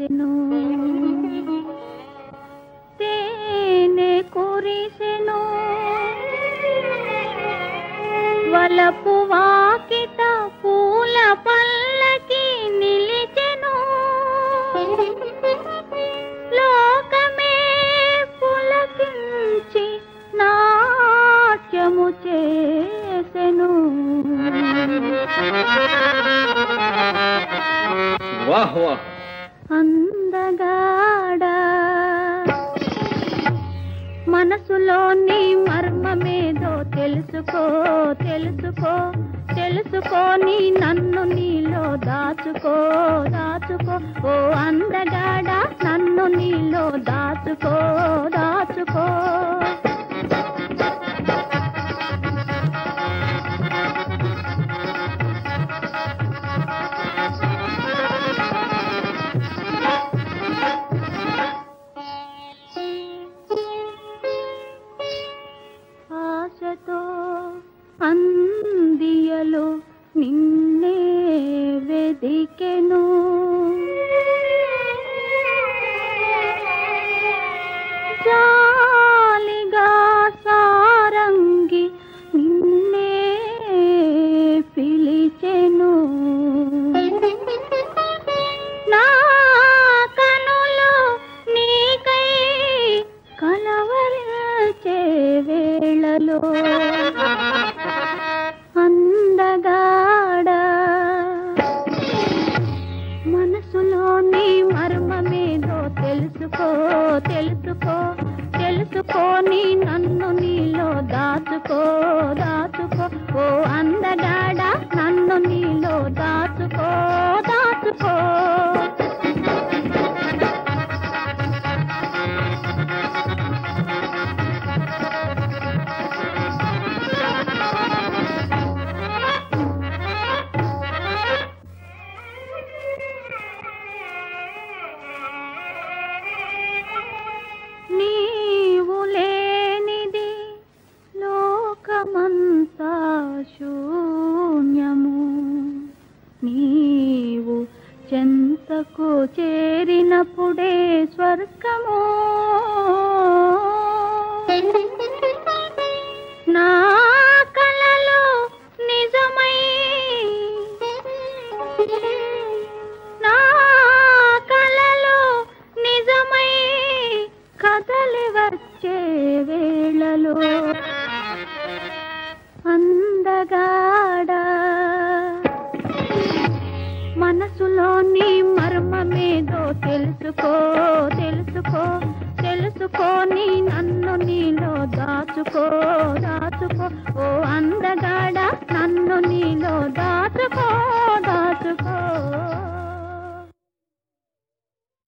కురిసెను తేనె కురిసెను వలపు వాకిట పూల పల్లకి నిలిచెను లోకమే పులకించి నాట్యము చేసెను వాహ్ వాహ్ అందగాడా మనసులోని మర్మమేదో తెలుసుకో తెలుసుకో తెలుసుకోని నన్ను నీలో దాచుకో దాచుకో ఓ అందగాడా నన్ను నీలో దాచుకో దాచుకో ఆశతో అందియలు నిన్నే వెదికెను జాలిగా సారంగి నిన్నే పిలిచెను నా కనులు నీకై కలవరచే వేళలో అందగాడా మనసులోని మర్మమేదో తెలుసుకో తెలుసుకో తెలుసుకోని నన్ను నీలో దాచుకో దాచుకో ఓ అందగాడా నన్ను నీలో దాచుకో దాచుకో నీవు లేనిది లోకమంతా శూన్యము నీవు చెంతకు చేరినప్పుడే స్వర్గము నా కలలో నిజమై నా కలలో నిజమై కదలి వచ్చే వేళలో అందగాడా మనసులోని మర్మమేదో తెలుసుకో తెలుసుకో తెలుసుకోని నన్ను నీలో దాచుకో దాచుకో ఓ అందగాడ